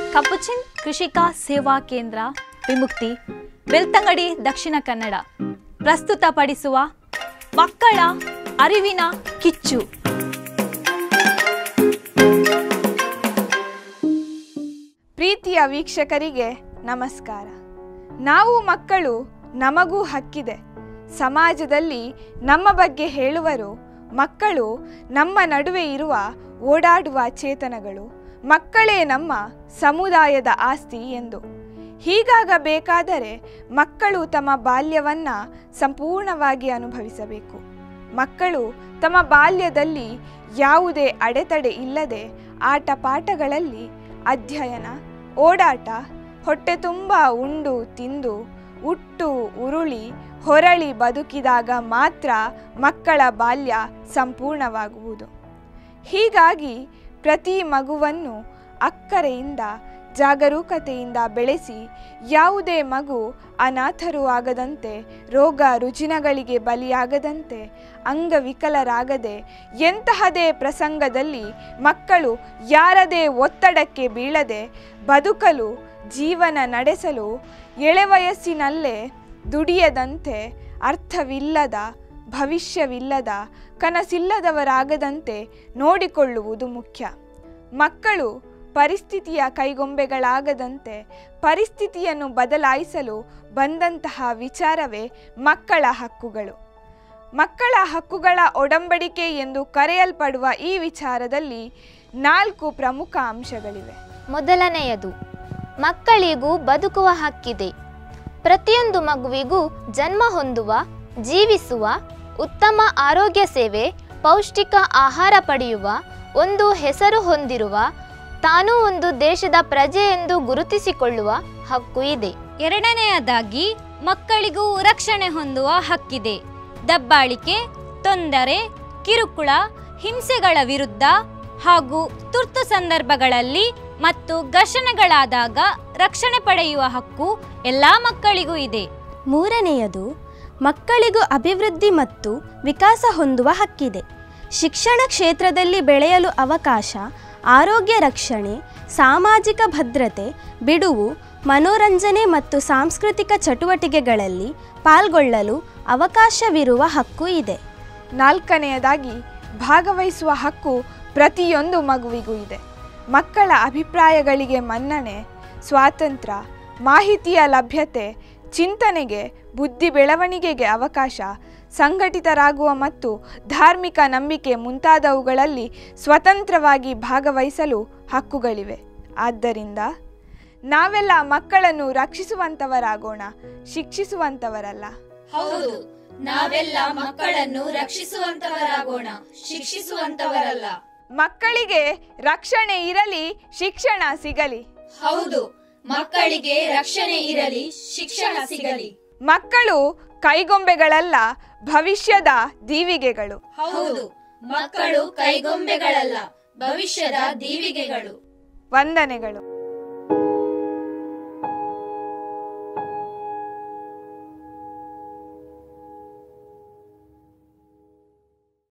Capuchin Krishika ಸೇವಾ ಕೇಂದ್ರ ವಿಮುಕ್ತಿ ಬೆಳ್ತಂಗಡಿ ದಕ್ಷಿಣ ಕನ್ನಡ ಪ್ರಸ್ತುತಪಡಿಸುವ ಮಕ್ಕಳ ಅರಿವಿನ ಕಿಚ್ಚು ಪ್ರೀತಿಯ ವೀಕ್ಷಕರಿಗೆ ನಮಸ್ಕಾರ ನಾವು ಮಕ್ಕಳು ನಮಗೂ ಹಕ್ಕಿದೆ ಸಮಾಜದಲ್ಲಿ ನಮ್ಮ ಬಗ್ಗೆ ಹೇಳುವರು ಮಕ್ಕಳು ನಮ್ಮ ನಡುವೆ ಇರುವ ಓಡಾಡುವ ಚೇತನಗಳು ಮಕ್ಕಳೇ ನಮ್ಮ ಸಮುದಾಯದ ಆಸ್ತಿ ಎಂದು ಹೀಗಾಗಬೇಕಾದರೆ ಮಕ್ಕಳು ತಮ್ಮ ಬಾಲ್ಯವನ್ನ ಸಂಪೂರ್ಣವಾಗಿ ಅನುಭವಿಸಬೇಕು ಮಕ್ಕಳು ತಮ್ಮ ಬಾಲ್ಯದಲ್ಲಿ ಯಾವುದೇ ಅಡೆತಡೆ ಇಲ್ಲದೆ ಆಟ ಪಾಠಗಳಲ್ಲಿ ಅಧ್ಯಯನ ಓಡಾಟ ಹೊಟ್ಟೆ ತುಂಬ ಉಂಡು ತಿಂದು ಉಟ್ಟು ಉರುಳಿ ಹೊರಳಿ ಬದುಕಿದಾಗ ಮಾತ್ರ ಮಕ್ಕಳ ಬಾಲ್ಯ ಸಂಪೂರ್ಣವಾಗುವುದು ಹೀಗಾಗಿ ಪ್ರತಿ ಮಗುವನ್ನು ಅಕ್ಕರೆಯಿಂದ ಜಾಗರೂಕತೆಯಿಂದ ಬೆಳೆಸಿ ಯಾವುದೇ ಮಗು ಅನಾಥರು ಆಗದಂತೆ ರೋಗ ರುಜಿನಗಳಿಗೆ ಬಲಿಯಾಗದಂತೆ ಅಂಗವಿಕಲರಾಗದೆ ಎಂತಹದೇ ಪ್ರಸಂಗದಲ್ಲಿ ಮಕ್ಕಳು ಯಾರದೇ ಒತ್ತಡಕ್ಕೆ ಬೀಳದೆ ಬದುಕಲು ಜೀವನ ನಡೆಸಲು ಎಳೆವಯಸ್ಸಿನಲ್ಲೇ ದುಡಿಯದಂತೆ ಅರ್ಥವಿಲ್ಲದ ಭವಿಷ್ಯವಿಲ್ಲದ ಕನಸಿಲ್ಲದವರಾಗದಂತೆ ನೋಡಿಕೊಳ್ಳುವುದು ಮುಖ್ಯ ಮಕ್ಕಳು ಪರಿಸ್ಥಿತಿಯ ಕೈಗೊಂಬೆಗಳಾಗದಂತೆ ಪರಿಸ್ಥಿತಿಯನ್ನು ಬದಲಾಯಿಸಲು ಬಂದಂತಹ ವಿಚಾರವೇ ಮಕ್ಕಳ ಹಕ್ಕುಗಳು ಮಕ್ಕಳ ಹಕ್ಕುಗಳ ಒಡಂಬಡಿಕೆ ಎಂದು ಕರೆಯಲ್ಪಡುವ ಈ ವಿಚಾರದಲ್ಲಿ ನಾಲ್ಕು ಪ್ರಮುಖ ಅಂಶಗಳಿವೆ ಮೊದಲನೆಯದು ಮಕ್ಕಳಿಗೂ ಬದುಕುವ ಹಕ್ಕಿದೆ ಪ್ರತಿಯೊಂದು ಮಗುವಿಗೂ ಜನ್ಮ ಹೊಂದುವ ಜೀವಿಸುವ ಉತ್ತಮ ಆರೋಗ್ಯ ಸೇವೆ ಪೌಷ್ಟಿಕ ಆಹಾರ ಪಡೆಯುವ ಒಂದು ಹೆಸರು ಹೊಂದಿರುವ ತಾನೂ ಒಂದು ದೇಶದ ಪ್ರಜೆ ಎಂದು ಗುರುತಿಸಿಕೊಳ್ಳುವ ಹಕ್ಕು ಇದೆ ಎರಡನೆಯದಾಗಿ ಮಕ್ಕಳಿಗೂ ರಕ್ಷಣೆ ಹೊಂದುವ ಹಕ್ಕಿದೆ ದಬ್ಬಾಳಿಕೆ ತೊಂದರೆ ಕಿರುಕುಳ ಹಿಂಸೆಗಳ ವಿರುದ್ಧ ಹಾಗೂ ತುರ್ತು ಸಂದರ್ಭಗಳಲ್ಲಿ ಮತ್ತು ಘರ್ಷಣೆಗಳಾದಾಗ ರಕ್ಷಣೆ ಪಡೆಯುವ ಹಕ್ಕು ಎಲ್ಲ ಮಕ್ಕಳಿಗೂ ಇದೆ ಮೂರನೆಯದು ಮಕ್ಕಳಿಗೂ ಅಭಿವೃದ್ಧಿ ಮತ್ತು ವಿಕಾಸ ಹೊಂದುವ ಹಕ್ಕಿದೆ ಶಿಕ್ಷಣ ಕ್ಷೇತ್ರದಲ್ಲಿ ಬೆಳೆಯಲು ಅವಕಾಶ ಆರೋಗ್ಯ ರಕ್ಷಣೆ ಸಾಮಾಜಿಕ ಭದ್ರತೆ ಬಿಡುವು ಮನೋರಂಜನೆ ಮತ್ತು ಸಾಂಸ್ಕೃತಿಕ ಚಟುವಟಿಕೆಗಳಲ್ಲಿ ಪಾಲ್ಗೊಳ್ಳಲು ಅವಕಾಶವಿರುವ ಹಕ್ಕು ಇದೆ ನಾಲ್ಕನೆಯದಾಗಿ ಭಾಗವಹಿಸುವ ಹಕ್ಕು ಪ್ರತಿಯೊಂದು ಮಗುವಿಗೂ ಇದೆ ಮಕ್ಕಳ ಅಭಿಪ್ರಾಯಗಳಿಗೆ ಮನ್ನಣೆ ಸ್ವಾತಂತ್ರ್ಯ ಮಾಹಿತಿಯ ಲಭ್ಯತೆ ಚಿಂತನೆಗೆ ಬುದ್ಧಿ ಬೆಳವಣಿಗೆಗೆ ಅವಕಾಶ ಸಂಘಟಿತರಾಗುವ ಮತ್ತು ಧಾರ್ಮಿಕ ನಂಬಿಕೆ ಮುಂತಾದವುಗಳಲ್ಲಿ ಸ್ವತಂತ್ರವಾಗಿ ಭಾಗವಹಿಸಲು ಹಕ್ಕುಗಳಿವೆ ಆದ್ದರಿಂದ ನಾವೆಲ್ಲ ಮಕ್ಕಳನ್ನು ರಕ್ಷಿಸುವಂತವರಾಗೋಣ ಶಿಕ್ಷಿಸುವಂತವರಲ್ಲ ಹೌದು ನಾವೆಲ್ಲ ಮಕ್ಕಳನ್ನು ರಕ್ಷಿಸುವಂತವರಾಗೋಣ ಶಿಕ್ಷಿಸುವಂತವರಲ್ಲ ಮಕ್ಕಳಿಗೆ ರಕ್ಷಣೆ ಇರಲಿ ಶಿಕ್ಷಣ ಸಿಗಲಿ ಹೌದು ಮಕ್ಕಳಿಗೆ ರಕ್ಷಣೆ ಇರಲಿ ಶಿಕ್ಷಣ ಸಿಗಲಿ ಮಕ್ಕಳು ಕೈಗೊಂಬೆಗಳಲ್ಲ ಭವಿಷ್ಯದ ದೀವಿಗೆಗಳು ಹೌದು ಮಕ್ಕಳು ಕೈಗೊಂಬೆಗಳಲ್ಲ ಭವಿಷ್ಯದ ದೀವಿಗೆಗಳು ವಂದನೆಗಳು